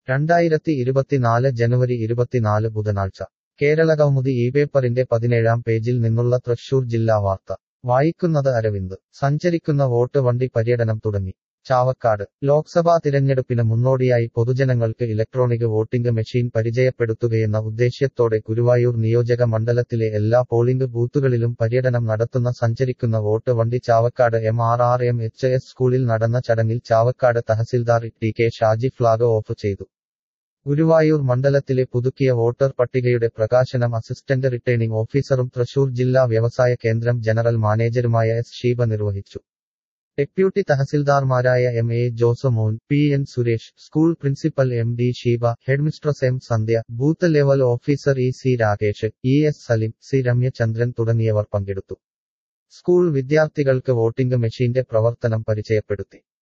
രണ്ടായിരത്തി ഇരുപത്തിനാല് ജനുവരി ഇരുപത്തിനാല് ബുധനാഴ്ച കേരളകൗമുദി ഈ പേപ്പറിന്റെ പതിനേഴാം പേജിൽ നിന്നുള്ള തൃശൂർ ജില്ലാ വാർത്ത വായിക്കുന്നത് അരവിന്ദ് സഞ്ചരിക്കുന്ന വോട്ട് വണ്ടി പര്യടനം തുടങ്ങി ചാവക്കാട് ലോക്സഭാ തിരഞ്ഞെടുപ്പിന് മുന്നോടിയായി പൊതുജനങ്ങൾക്ക് ഇലക്ട്രോണിക് വോട്ടിംഗ് മെഷീൻ പരിചയപ്പെടുത്തുകയെന്ന ഉദ്ദേശ്യത്തോടെ ഗുരുവായൂർ നിയോജക മണ്ഡലത്തിലെ എല്ലാ പോളിംഗ് ബൂത്തുകളിലും പര്യടനം നടത്തുന്ന സഞ്ചരിക്കുന്ന വോട്ട് വണ്ടി Chavakkad M R R M H S സ്കൂളിൽ നടന്ന ചടങ്ങിൽ Chavakkad tahsildar T K Shaji flag off ചെയ്തു ഗുരുവായൂർ മണ്ഡലത്തിലെ പുതുക്കിയ വോട്ടർ പട്ടികയുടെ പ്രകാശനം അസിസ്റ്റന്റ് റിട്ടേണിംഗ് ഓഫീസറും തൃശൂർ ജില്ലാ വ്യവസായ കേന്ദ്രം ജനറൽ മാനേജരുമായ എസ് ഷീബ നിർവഹിച്ചു ഡെപ്യൂട്ടി തഹസിൽദാർമാരായ M A Josemon P N Suresh school principal M D Sheeba headmistress M Sandhya booth level officer E C Rakesh E S Salim C Ramyachandran തുടങ്ങിയവർ പങ്കെടുത്തു സ്കൂൾ വിദ്യാർത്ഥികൾക്ക് വോട്ടിംഗ് മെഷീന്റെ പ്രവർത്തനം പരിചയപ്പെടുത്തി